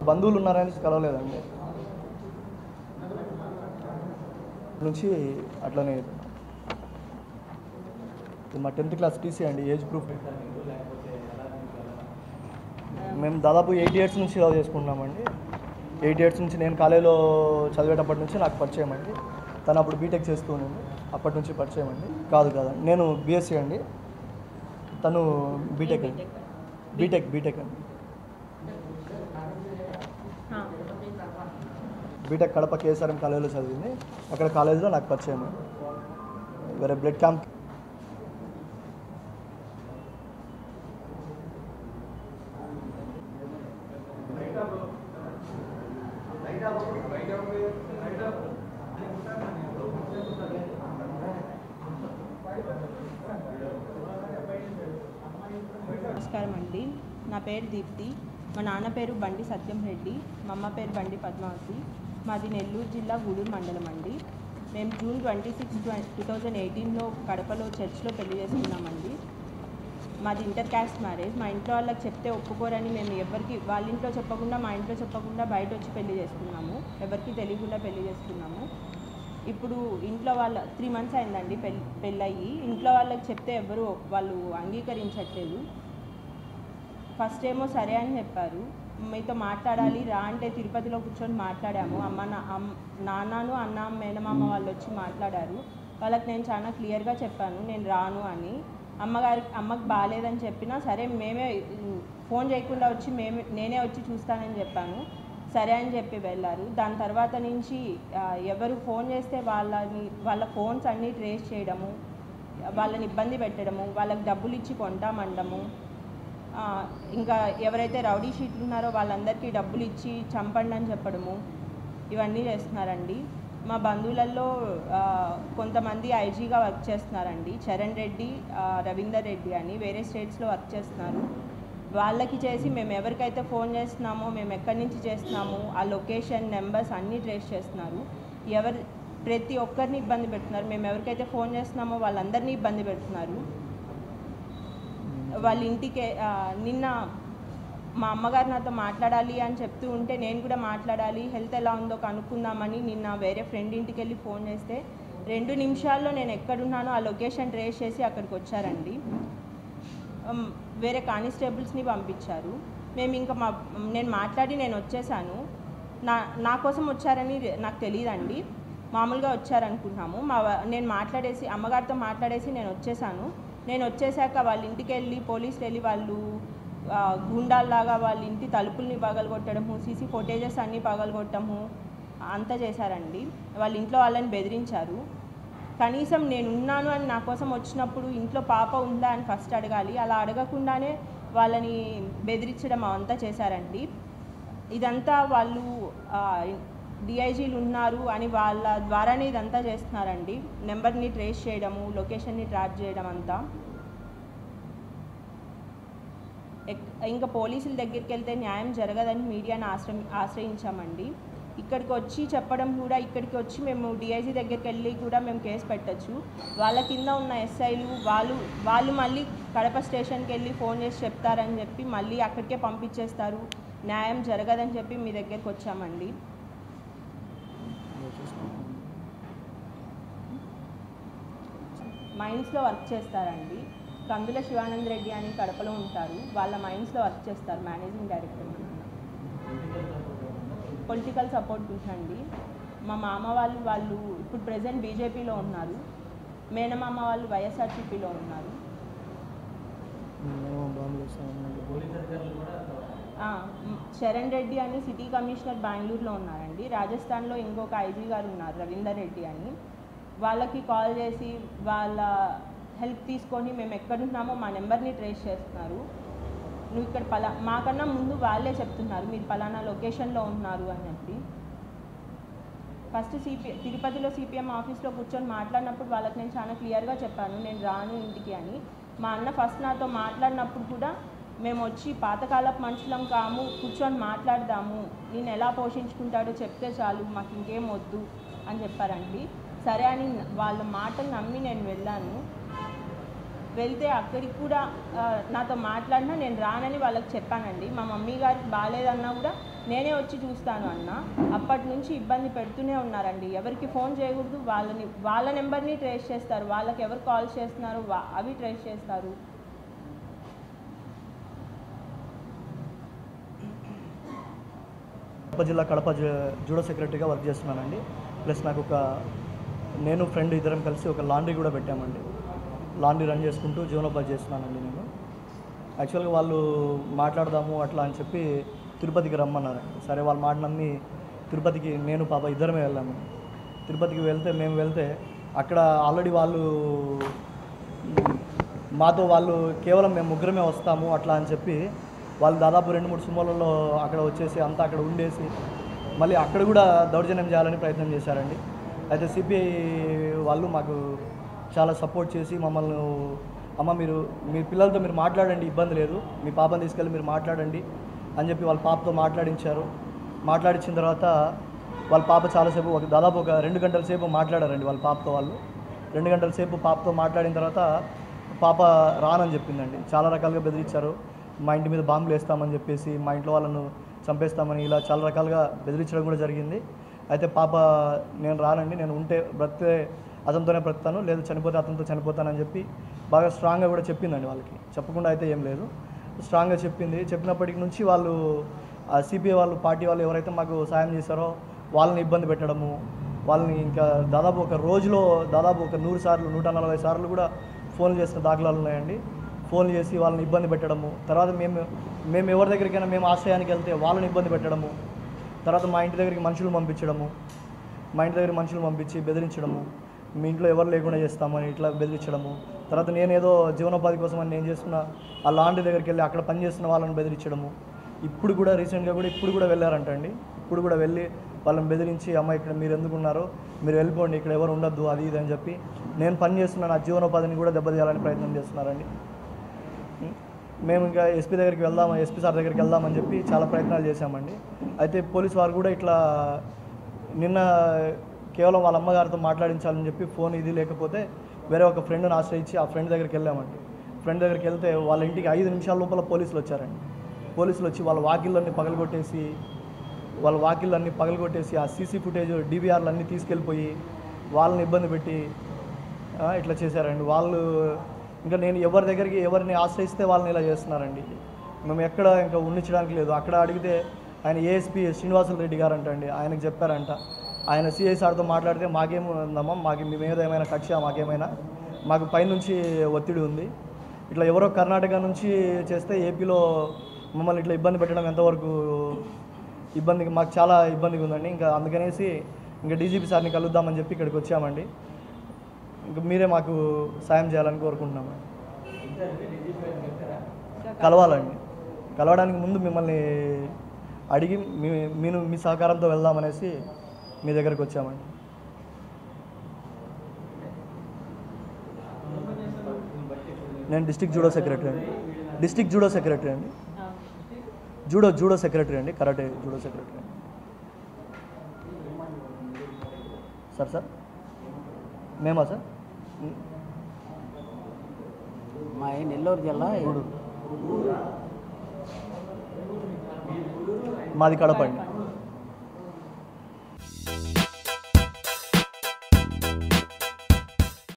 బంధువులు ఉన్నారని కలవలేదండి నుంచి అట్లనే ఇది మా టెన్త్ క్లాస్ టీసీ అండి ఏజ్ ప్రూఫ్ మేము దాదాపు ఎయిట్ ఇయర్స్ నుంచి లవ్ చేసుకుంటున్నామండి ఎయిట్ ఇయర్స్ నుంచి నేను కాలేజీలో చదివేటప్పటి నుంచి నాకు పరిచయం అండి తను అప్పుడు బీటెక్ చేస్తూ ఉండింది అప్పటి నుంచి పరిచయం అండి కాదు కాదు నేను బీఎస్సీ అండి తను బీటెక్ అండి బీటెక్ బీటెక్ అండి బీటెక్ కడప కేఎస్ఆర్ఎం కాలేజీలో చదివింది అక్కడ కాలేజీలో నాకు పరిచయం వేరే బ్లడ్ క్యాంప్ నమస్కారం అండి నా పేరు దీప్తి మా నాన్న పేరు బండి సత్యం రెడ్డి మా అమ్మ పేరు బండి పద్మావతి మాది నెల్లూరు జిల్లా గూడూరు మండలం అండి మేము June twenty six two thousand ఎయిటీన్లో కడపలో చర్చ్లో పెళ్లి చేసుకున్నామండి మాది ఇంటర్ క్యాస్ట్ మ్యారేజ్ మా ఇంట్లో వాళ్ళకి చెప్తే ఒప్పుకోరని మేము ఎవరికి వాళ్ళ ఇంట్లో చెప్పకుండా మా ఇంట్లో చెప్పకుండా బయట వచ్చి పెళ్లి చేసుకున్నాము ఎవరికి తెలియకుండా పెళ్లి చేసుకున్నాము ఇప్పుడు ఇంట్లో వాళ్ళ త్రీ మంత్స్ అయిందండి పెళ్ళి పెళ్ళయి ఇంట్లో వాళ్ళకి చెప్తే ఎవరు వాళ్ళు అంగీకరించట్లేదు ఫస్ట్ ఏమో సరే అని చెప్పారు మీతో మాట్లాడాలి రా అంటే తిరుపతిలో కూర్చొని మాట్లాడాము అమ్మ నా అమ్ నాన్నను అన్న మేనమామ వాళ్ళు వచ్చి మాట్లాడారు వాళ్ళకి నేను చాలా క్లియర్గా చెప్పాను నేను రాను అని అమ్మగారికి అమ్మకి బాగాలేదని చెప్పినా సరే మేమే ఉమ్, ఫోన్ చేయకుండా వచ్చి మేమే నేనే వచ్చి చూస్తానని చెప్పాను సరే అని చెప్పి వెళ్ళారు దాని తర్వాత నుంచి ఆ, ఎవరు ఫోన్ చేస్తే వాళ్ళని వాళ్ళ ఫోన్స్ అన్నీ ట్రేస్ చేయడము వాళ్ళని ఇబ్బంది పెట్టడము వాళ్ళకి డబ్బులు ఇచ్చి కొంటామండము ఆ, ఇంకా ఎవరైతే రౌడీ షీట్లు ఉన్నారో వాళ్ళందరికీ డబ్బులు ఇచ్చి చంపండి అని చెప్పడము ఇవన్నీ చేస్తున్నారండి మా బంధువులలో ఆ, కొంతమంది ఐజీగా వర్క్ చేస్తున్నారండి చరణ్ రెడ్డి ఆ, రవీందర్ రెడ్డి అని వేరే స్టేట్స్లో వర్క్ చేస్తున్నారు వాళ్ళకి చేసి మేము ఎవరికైతే ఫోన్ చేస్తున్నామో మేము ఎక్కడి నుంచి చేస్తున్నాము ఆ లొకేషన్ నెంబర్స్ అన్నీ ట్రేస్ చేస్తున్నారు ఎవరు ప్రతి ఒక్కరిని ఇబ్బంది పెడుతున్నారు మేము ఎవరికైతే ఫోన్ చేస్తున్నామో వాళ్ళందరినీ ఇబ్బంది పెడుతున్నారు వాళ్ళ ఇంటికి ఆ, నిన్న మా అమ్మగారు నాతో మాట్లాడాలి అని చెప్తూ ఉంటే నేను కూడా మాట్లాడాలి హెల్త్ ఎలా ఉందో కనుక్కుందామని నిన్న వేరే ఫ్రెండ్ ఇంటికి వెళ్ళి ఫోన్ చేస్తే రెండు నిమిషాల్లో నేను ఎక్కడున్నానో ఆ లొకేషన్ ట్రేస్ చేసి అక్కడికి వచ్చారండి ఉమ్, వేరే కానిస్టేబుల్స్ని పంపించారు మేము ఇంకా మా నేను మాట్లాడి నేను వచ్చేసాను నా నా కోసం వచ్చారని నాకు తెలియదండి మామూలుగా వచ్చారనుకుంటున్నాము మా వా- నేను మాట్లాడేసి అమ్మగారితో మాట్లాడేసి నేను వచ్చేసాను నేను వచ్చేసాక వాళ్ళ ఇంటికి వెళ్ళి పోలీసులు వెళ్ళి వాళ్ళు ఆ, గుండాల్లాగా వాళ్ళ ఇంటి తలుపుల్ని పగలగొట్టడము సీసీ ఫోటేజెస్ అన్నీ పగలగొట్టడము అంతా చేశారండి వాళ్ళ ఇంట్లో వాళ్ళని బెదిరించారు కనీసం నేను ఉన్నాను అని నా కోసం వచ్చినప్పుడు ఇంట్లో పాప ఉందా అని ఫస్ట్ అడగాలి అలా అడగకుండానే వాళ్ళని బెదిరించడం అంతా చేశారండి ఇదంతా వాళ్ళు డిఐజీలు ఉన్నారు అని వాళ్ళ ద్వారానే ఇదంతా చేస్తున్నారండి నెంబర్ని ట్రేస్ చేయడము లొకేషన్ని ట్రాక్ చేయడం అంతా ఎక్- ఇంకా పోలీసుల దగ్గరికి వెళ్తే న్యాయం జరగదని మీడియాను ఆశ్రయి ఆశ్రయించామండి ఇక్కడికి వచ్చి చెప్పడం కూడా ఇక్కడికి వచ్చి మేము డిఐజీ దగ్గరికి వెళ్ళి కూడా మేము కేసు పెట్టచ్చు వాళ్ళ కింద ఉన్న ఎస్ఐలు వాళ్ళు వాళ్ళు మళ్ళీ కడప స్టేషన్కి వెళ్ళి ఫోన్ చేసి చెప్తారని చెప్పి మళ్ళీ అక్కడికే పంపించేస్తారు న్యాయం జరగదని చెప్పి మీ దగ్గరికి వచ్చామండి మైన్స్లో వర్క్ చేస్తారండి కందుల శివానంద్ రెడ్డి అని కడపలో ఉంటారు వాళ్ళ మైన్స్లో వర్క్ చేస్తారు మేనేజింగ్ డైరెక్టర్ మా నాన్న పొలిటికల్ సపోర్ట్ ఉందండి మా మామ వాళ్ళు వాళ్ళు ఇప్పుడు ప్రజెంట్ బీజేపీలో ఉన్నారు మేనమామ వాళ్ళు వైఎస్ఆర్సీపీలో ఉన్నారు మేము బాంబులు వేస్తాము. ఆ, మ్, చరణ్ రెడ్డి అని సిటీ కమిషనర్ బెంగళూరులో ఉన్నారండి రాజస్థాన్లో ఇంకొక ఐజీ గారు ఉన్నారు రవీందర్ రెడ్డి అని వాళ్ళకి కాల్ చేసి వాళ్ళ హెల్ప్ తీసుకొని మేము ఎక్కడున్నామో మా నెంబర్ని ట్రేస్ చేస్తున్నారు నువ్వు ఇక్కడ పలా మాకన్నా ముందు వాళ్ళే చెప్తున్నారు మీరు పలానా లొకేషన్లో ఉన్నారు అని చెప్పి ఫస్ట్ సిపి తిరుపతిలో సిపిఎం ఆఫీస్లో కూర్చొని మాట్లాడినప్పుడు వాళ్ళకి నేను చాలా క్లియర్గా చెప్పాను నేను రాను ఇంటికి అని మా అన్న ఫస్ట్ నాతో మాట్లాడినప్పుడు కూడా మేము వచ్చి పాతకాలపు మనుషులం కాము కూర్చొని మాట్లాడదాము నేను ఎలా పోషించుకుంటాడో చెప్తే చాలు మాకు ఇంకేం వద్దు అని చెప్పారండి సరే అని వాళ్ళ మాటలు నమ్మి నేను వెళ్ళాను వెళ్తే అక్కడికి కూడా ఆ, నాతో మాట్లాడినా నేను రానని వాళ్ళకి చెప్పానండి మా మమ్మీ గారికి బాగాలేదన్నా కూడా నేనే వచ్చి చూస్తాను అన్న అప్పటి నుంచి ఇబ్బంది పెడుతూనే ఉన్నారండి ఎవరికి ఫోన్ చేయకూడదు వాళ్ళని వాళ్ళ నెంబర్ని ట్రేస్ చేస్తారు వాళ్ళకి ఎవరు కాల్ చేస్తున్నారు వా- అవి ట్రేస్ చేస్తారు కడప జిల్లా కడప జ- జూడో సెక్రటరీగా వర్క్ చేస్తున్నానండి ప్లస్ నాకు ఒక నేను ఫ్రెండ్ ఇద్దరం కలిసి ఒక లాండ్రీ కూడా పెట్టామండి లాండ్రీ రన్ చేసుకుంటూ జీవనోపాధి చేస్తున్నానండి నేను యాక్చువల్గా వాళ్ళు మాట్లాడదాము అట్లా అని చెప్పి తిరుపతికి రమ్మన్నారు సరే వాళ్ళ మాట నమ్మి తిరుపతికి నేను పాప ఇద్దరమే వెళ్ళాము తిరుపతికి వెళ్తే మేము వెళ్తే అక్కడ ఆల్రెడీ వాళ్ళు మాతో వాళ్ళు కేవలం మేము ముగ్గురమే వస్తాము అట్లా అని చెప్పి వాళ్ళు దాదాపు రెండు మూడు సుమోలలో అక్కడ వచ్చేసి అంతా అక్కడ ఉండేసి మళ్ళీ అక్కడ కూడా దౌర్జన్యం చేయాలని ప్రయత్నం చేశారండి అయితే సిపిఐ వాళ్ళు మాకు చాలా సపోర్ట్ చేసి మమ్మల్ని అమ్మ మీరు మీ పిల్లలతో మీరు మాట్లాడండి ఇబ్బంది లేదు మీ పాపని తీసుకెళ్ళి మీరు మాట్లాడండి అని చెప్పి వాళ్ళ పాపతో మాట్లాడించారు మాట్లాడించిన తర్వాత వాళ్ళ పాప చాలాసేపు ఒక దాదాపు ఒక రెండు గంటల సేపు మాట్లాడారండి వాళ్ళ పాపతో వాళ్ళు రెండు గంటల సేపు పాపతో మాట్లాడిన తర్వాత పాప రానని చెప్పిందండి చాలా రకాలుగా బెదిరించారు మా ఇంటి మీద బాంబులు వేస్తామని చెప్పేసి మా ఇంట్లో వాళ్ళను చంపేస్తామని ఇలా చాలా రకాలుగా బెదిరించడం కూడా జరిగింది అయితే పాప నేను రానండి నేను ఉంటే బ్రతితే అతనితోనే బ్రతుకుతాను లేదు చనిపోతే అతనితో చనిపోతానని చెప్పి బాగా స్ట్రాంగ్గా కూడా చెప్పిందండి వాళ్ళకి చెప్పకుండా అయితే ఏం లేదు స్ట్రాంగ్గా చెప్పింది చెప్పినప్పటికి నుంచి వాళ్ళు ఆ సిపిఐ వాళ్ళు పార్టీ వాళ్ళు ఎవరైతే మాకు సాయం చేశారో వాళ్ళని ఇబ్బంది పెట్టడము వాళ్ళని ఇంకా దాదాపు ఒక రోజులో దాదాపు ఒక నూరు సార్లు నూట నలభై సార్లు కూడా ఫోన్ చేసిన దాఖలాలు ఉన్నాయండి ఫోన్ చేసి వాళ్ళని ఇబ్బంది పెట్టడము తర్వాత మేము మేము ఎవరి దగ్గరికైనా మేము ఆశ్రయానికి వెళ్తే వాళ్ళని ఇబ్బంది పెట్టడము తర్వాత మా ఇంటి దగ్గరికి మనుషులు పంపించడము మా ఇంటి దగ్గర మనుషులు పంపించి బెదిరించడము మీ ఇంట్లో ఎవరు లేకుండా చేస్తామని ఇట్లా బెదిరించడము తర్వాత నేను ఏదో జీవనోపాధి కోసం అని నేను చేస్తున్న ఆ లాండ్రీ దగ్గరికి వెళ్ళి అక్కడ పనిచేస్తున్న వాళ్ళని బెదిరించడము ఇప్పుడు కూడా రీసెంట్గా కూడా ఇప్పుడు కూడా వెళ్ళారంట అండి ఇప్పుడు కూడా వెళ్ళి వాళ్ళని బెదిరించి అమ్మ ఇక్కడ మీరు ఎందుకు ఉన్నారు మీరు వెళ్ళిపోండి ఇక్కడ ఎవరు ఉండొద్దు అది ఇది అని చెప్పి నేను పని చేస్తున్న నా జీవనోపాధిని కూడా దెబ్బతీయాలని ప్రయత్నం చేస్తున్నారండి మేము ఇంకా ఎస్పీ దగ్గరికి వెళ్దాం ఎస్పీ సార్ దగ్గరికి వెళ్దామని చెప్పి చాలా ప్రయత్నాలు చేశామండి అయితే పోలీస్ వారు కూడా ఇట్లా నిన్న కేవలం వాళ్ళ అమ్మగారితో మాట్లాడించాలని చెప్పి ఫోన్ ఇది లేకపోతే వేరే ఒక ఫ్రెండ్ని ఆశ్రయించి ఆ ఫ్రెండ్ దగ్గరికి వెళ్ళామండి ఫ్రెండ్ దగ్గరికి వెళ్తే వాళ్ళ ఇంటికి ఐదు నిమిషాల లోపల పోలీసులు వచ్చారండి పోలీసులు వచ్చి వాళ్ళ వాకిళ్ళన్నీ పగలగొట్టేసి వాళ్ళ వాకిళ్ళన్నీ పగలగొట్టేసి ఆ సీసీ ఫుటేజ్ డీవీఆర్లు అన్నీ తీసుకెళ్ళిపోయి వాళ్ళని ఇబ్బంది పెట్టి ఆ, ఇట్లా చేశారండి వాళ్ళు ఇంకా నేను ఎవరి దగ్గరికి ఎవరిని ఆశ్రయిస్తే వాళ్ళని ఇలా చేస్తున్నారండి మేము ఎక్కడ ఇంకా ఉండించడానికి లేదు అక్కడ అడిగితే ఆయన ఏఎస్పీ శ్రీనివాసులు రెడ్డి గారు అంటండి ఆయనకు చెప్పారంట ఆయన సిఐ సార్తో మాట్లాడితే మాకేమో ఉందమ్మా మాకు మీ మీద ఏమైనా కక్ష మాకేమైనా మాకు పైనుంచి ఒత్తిడి ఉంది ఇట్లా ఎవరో కర్ణాటక నుంచి చేస్తే ఏపీలో మమ్మల్ని ఇట్లా ఇబ్బంది పెట్టడం ఎంతవరకు ఇబ్బందిగా మాకు చాలా ఇబ్బందిగా ఉందండి ఇంకా అందుకనేసి ఇంకా డీజీపీ సార్ని కలుద్దామని చెప్పి ఇక్కడికి వచ్చామండి ఇంకా మీరే మాకు సాయం చేయాలని కోరుకుంటున్నాము కలవాలండి కలవడానికి ముందు మిమ్మల్ని అడిగి మీ మీరు మీ సహకారంతో వెళ్దామనేసి మీ దగ్గరికి వచ్చామండి నేను డిస్టిక్ జూడో సెక్రటరీ అండి డిస్టిక్ జూడో సెక్రటరీ అండి జూడో జూడో సెక్రటరీ అండి కరాటే జూడో సెక్రటరీ అండి సార్ సార్ మేమా సార్ మా నెల్లూరు జిల్లా గూడూరు మాది కడప అండి